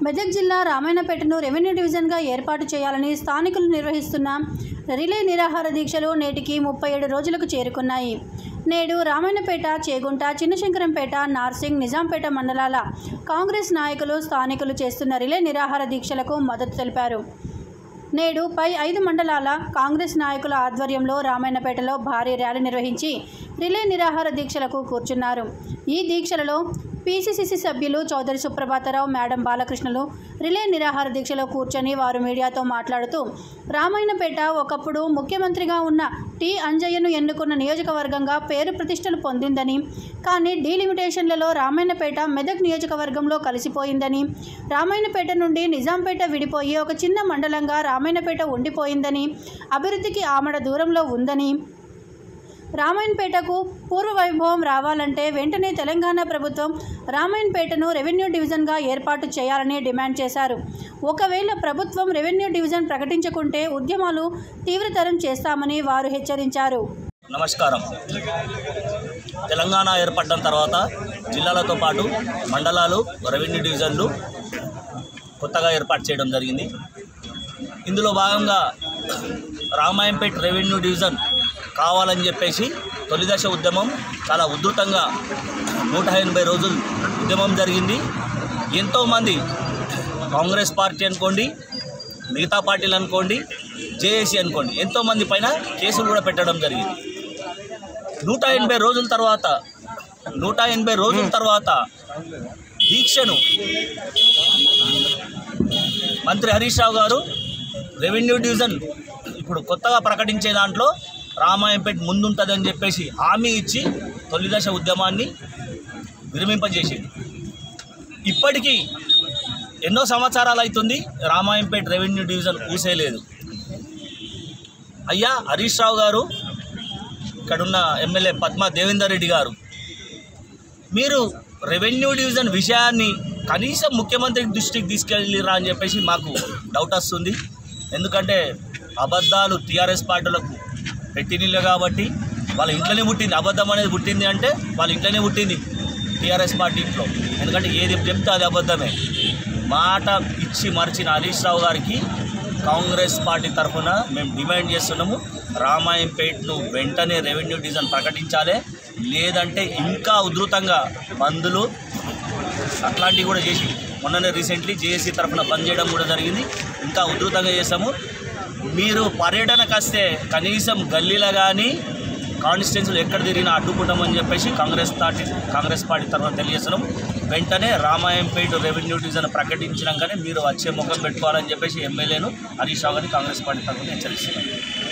మెదక్ జిల్లా రామాయణపేటను రెవెన్యూ డివిజన్గా ఏర్పాటు చేయాలని స్థానికులు నిర్వహిస్తున్న రిలే నిరాహార దీక్షలు నేటికి ముప్పై ఏడు రోజులకు చేరుకున్నాయి నేడు రామాయణపేట చేగుంట చిన్నశంకరంపేట నార్సింగ్ నిజాంపేట మండలాల కాంగ్రెస్ నాయకులు స్థానికులు చేస్తున్న రిలే నిరాహార దీక్షలకు మద్దతు తెలిపారు నేడు పై ఐదు మండలాల కాంగ్రెస్ నాయకుల ఆధ్వర్యంలో రామాయణపేటలో భారీ ర్యాలీ నిర్వహించి రిలే నిరాహార దీక్షలకు కూర్చున్నారు ఈ దీక్షలలో పీసీసీసీ సభ్యులు చౌదరి సుప్రభాతరావు మేడం బాలకృష్ణలు రిలే నిరాహార దీక్షలో కూర్చొని వారు మీడియాతో మాట్లాడుతూ రామాయణపేట ఒకప్పుడు ముఖ్యమంత్రిగా ఉన్న టి అంజయ్యను ఎన్నుకున్న నియోజకవర్గంగా పేరు ప్రతిష్టలు పొందిందని కానీ డీలిమిటేషన్లలో రామాయణపేట మెదక్ నియోజకవర్గంలో కలిసిపోయిందని రామాయణపేట నుండి నిజాంపేట విడిపోయి ఒక చిన్న మండలంగా రామాయణపేట ఉండిపోయిందని అభివృద్ధికి ఆమడ దూరంలో ఉందని రామాయణపేటకు పూర్వ వైభవం రావాలంటే వెంటనే తెలంగాణ ప్రభుత్వం రామాయణపేటను రెవెన్యూ డివిజన్గా ఏర్పాటు చేయాలని డిమాండ్ చేశారు ఒకవేళ ప్రభుత్వం రెవెన్యూ డివిజన్ ప్రకటించకుంటే ఉద్యమాలు తీవ్రతరం చేస్తామని వారు హెచ్చరించారు నమస్కారం తెలంగాణ ఏర్పడడం తర్వాత జిల్లాలతో పాటు మండలాలు రెవెన్యూ డివిజన్లు కొత్తగా ఏర్పాటు చేయడం జరిగింది ఇందులో భాగంగా రామాయంపేట్ రెవెన్యూ డివిజన్ కావాలని చెప్పేసి తొలిదశ ఉద్యమం చాలా ఉధృతంగా నూట ఎనభై రోజులు ఉద్యమం జరిగింది ఎంతోమంది కాంగ్రెస్ పార్టీ అనుకోండి మిగతా పార్టీలు అనుకోండి జేఏసీ అనుకోండి ఎంతోమంది పైన కేసులు కూడా పెట్టడం జరిగింది నూట ఎనభై రోజుల తర్వాత నూట ఎనభై రోజుల తర్వాత దీక్షను మంత్రి హరీష్ రావు గారు రెవెన్యూ డివిజన్ ఇప్పుడు కొత్తగా ప్రకటించే దాంట్లో రామాయంపేట ముందుంటుందని చెప్పేసి హామీ ఇచ్చి తొలిదశ ఉద్యమాన్ని విరమింపజేసింది ఇప్పటికీ ఎన్నో సంవత్సరాలు అవుతుంది రామాయంపేట రెవెన్యూ డివిజన్ ఊసేలేదు అయ్యా హరీష్ రావు గారు ఇక్కడున్న ఎమ్మెల్యే పద్మా దేవేందర్ రెడ్డి గారు మీరు రెవెన్యూ డివిజన్ విషయాన్ని కనీసం ముఖ్యమంత్రి దృష్టికి తీసుకెళ్ళిరా అని చెప్పేసి మాకు డౌట్ వస్తుంది ఎందుకంటే అబద్ధాలు టీఆర్ఎస్ పార్టీలకు పెట్టినిల్లే కాబట్టి వాళ్ళ ఇంట్లోనే పుట్టింది అబద్ధం అనేది పుట్టింది అంటే వాళ్ళ ఇంట్లోనే పుట్టింది టీఆర్ఎస్ పార్టీ ఇంట్లో ఎందుకంటే ఏది చెప్తే అది అబద్ధమే మాట ఇచ్చి మరిచిన హరీష్ రావు గారికి కాంగ్రెస్ పార్టీ తరఫున మేము డిమాండ్ చేస్తున్నాము రామాయంపేట్ను వెంటనే రెవెన్యూ డివిజన్ ప్రకటించాలి లేదంటే ఇంకా ఉధృతంగా బంధులు అట్లాంటివి కూడా చేసి మొన్ననే రీసెంట్లీ జేఏసీ తరఫున బంద్ చేయడం కూడా జరిగింది ఇంకా ఉధృతంగా చేసాము మీరు పర్యటనకు వస్తే కనీసం గల్లీలో కానీ కాన్స్టిట్యున్సీలు ఎక్కడ తిరిగినా అడ్డుకుంటామని చెప్పేసి కాంగ్రెస్ పార్టీ కాంగ్రెస్ పార్టీ తరఫున తెలియజేస్తున్నాం వెంటనే రామాయంపేట రెవెన్యూ డివిజన్ ప్రకటించినాకనే మీరు వచ్చే ముఖం పెట్టుకోవాలని చెప్పేసి ఎమ్మెల్యేను హరీష్ రావు గారిని కాంగ్రెస్ పార్టీ తరఫున హెచ్చరిస్తున్నాం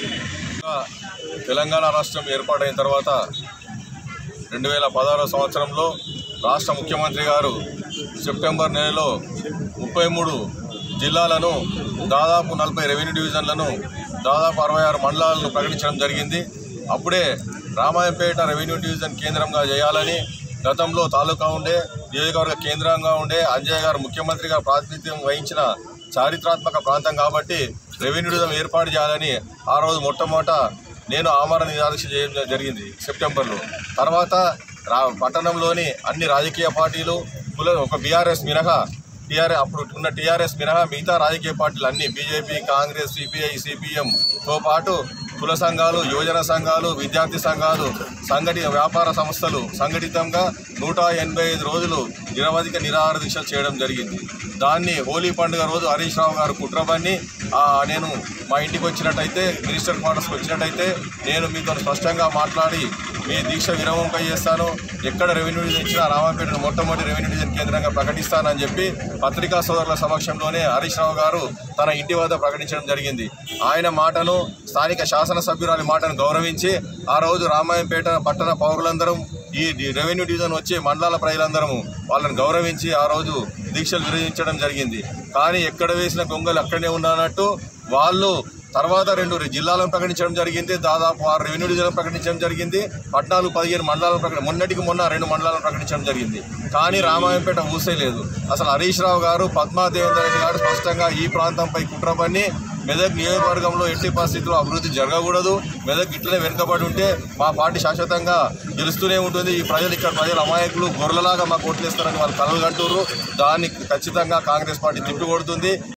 తెలంగాణ రాష్ట్రం ఏర్పాటైన తర్వాత రెండు వేల పదహారో సంవత్సరంలో రాష్ట్ర ముఖ్యమంత్రి గారు సెప్టెంబర్ నెలలో ముప్పై మూడు జిల్లాలను దాదాపు నలభై రెవెన్యూ డివిజన్లను దాదాపు అరవై ఆరు మండలాలను ప్రకటించడం జరిగింది అప్పుడే రామాయంపేట రెవెన్యూ డివిజన్ కేంద్రంగా చేయాలని గతంలో తాలూకా ఉండే నియోజకవర్గ కేంద్రంగా ఉండే అంజయ్య గారు ముఖ్యమంత్రిగా ప్రాతినిధ్యం వహించిన చారిత్రాత్మక ప్రాంతం కాబట్టి రెవెన్యూ డివిజన్ ఏర్పాటు చేయాలని ఆ రోజు మొట్టమొదట నేను ఆమరణ నిరాదీక్ష చేయడం జరిగింది సెప్టెంబర్లో తర్వాత రా పట్టణంలోని అన్ని రాజకీయ పార్టీలు కుల ఒక బీఆర్ఎస్ మినహా టీఆర్ఎస్ అప్పుడు ఉన్న టీఆర్ఎస్ మినహా మిగతా రాజకీయ పార్టీలు అన్ని బీజేపీ కాంగ్రెస్ సిపిఐ సిపిఎంతో పాటు కుల సంఘాలు యువజన సంఘాలు విద్యార్థి సంఘాలు సంఘటిత వ్యాపార సంస్థలు సంఘటితంగా నూట ఎనభై ఐదు రోజులు నిరవధిక నిరాహార దీక్షలు చేయడం జరిగింది దాన్ని హోలీ పండుగ రోజు హరీష్ రావు గారు కుట్రబన్ని ఆ, నేను మా ఇంటికి వచ్చినట్టయితే మినిస్టర్ క్వార్టర్స్కి వచ్చినట్టయితే నేను మీతో స్పష్టంగా మాట్లాడి మీ దీక్ష విరమంపై చేస్తాను ఎక్కడ రెవెన్యూ డివిజన్ ఇచ్చినా రామాపేటను మొట్టమొదటి రెవెన్యూ డివిజన్ కేంద్రంగా ప్రకటిస్తానని చెప్పి పత్రికా సోదరుల సమక్షంలోనే హరీష్ రావు గారు తన ఇంటి వద్ద ప్రకటించడం జరిగింది ఆయన మాటను స్థానిక శాసనసభ్యురాలి మాటను గౌరవించి ఆ రోజు రామాయంపేట పట్టణ పౌరులందరం ఈ డి- రెవెన్యూ డివిజన్ వచ్చే మండలాల ప్రజలందరము వాళ్ళని గౌరవించి ఆ రోజు దీక్షలు విరమించడం జరిగింది కానీ ఎక్కడ వేసిన గొంగలు అక్కడనే ఉన్నట్టు వాళ్ళు తర్వాత రెండు రె- జిల్లాలను ప్రకటించడం జరిగింది దాదాపు ఆరు రెవెన్యూ డివిజన్లను ప్రకటించడం జరిగింది పద్నాలుగు పదిహేను మండలాలను ప్రకటి మొన్నటికి మొన్న రెండు మండలాలను ప్రకటించడం జరిగింది కానీ రామాయంపేట ఊసే లేదు అసలు హరీష్ రావు గారు పద్మా దేవేంద్ర రెడ్డి గారు స్పష్టంగా ఈ ప్రాంతంపై కుట్ర పన్ని మెదక్ నియోజకవర్గంలో ఎట్టి పరిస్థితుల్లో అభివృద్ధి జరగకూడదు మెదక్ ఇట్లనే వెనుకబడి ఉంటే మా పార్టీ శాశ్వతంగా గెలుస్తూనే ఉంటుంది ఈ ప్రజలు ఇక్కడ ప్రజల అమాయకులు గొర్రెలాగా మాకు ఓట్లేస్తారని వాళ్ళు కలలు కంటున్నారు దాన్ని ఖచ్చితంగా కాంగ్రెస్ పార్టీ తిప్పికొడుతుంది